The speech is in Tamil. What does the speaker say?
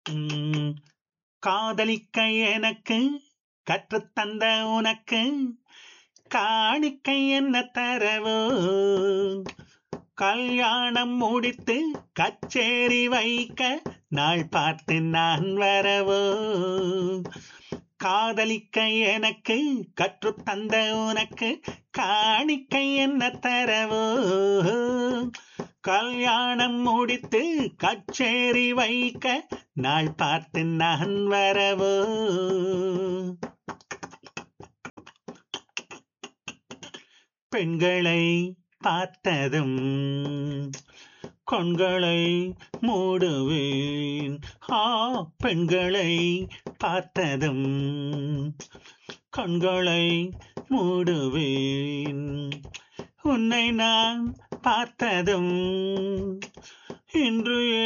உம், காதலிக்க எனக்கு கற்றுத்தந்த உனக்கு காணிக்கை என்ன தரவோ கல்யாணம் முடித்து கச்சேரி வைக்க நாள் பார்த்து நான் வரவோ காதலிக்க எனக்கு கற்றுத்தந்த உனக்கு காணிக்கை என்ன தரவோ கல்யாணம் முடித்து கச்சேரி வைக்க நாள் பார்த்து நான் வரவோ பெண்களை பார்த்ததும் கண்களை மூடுவேன் ஆ பெண்களை பார்த்ததும் கண்களை மூடுவேன் உன்னை நான் பார்த்ததும் இன்று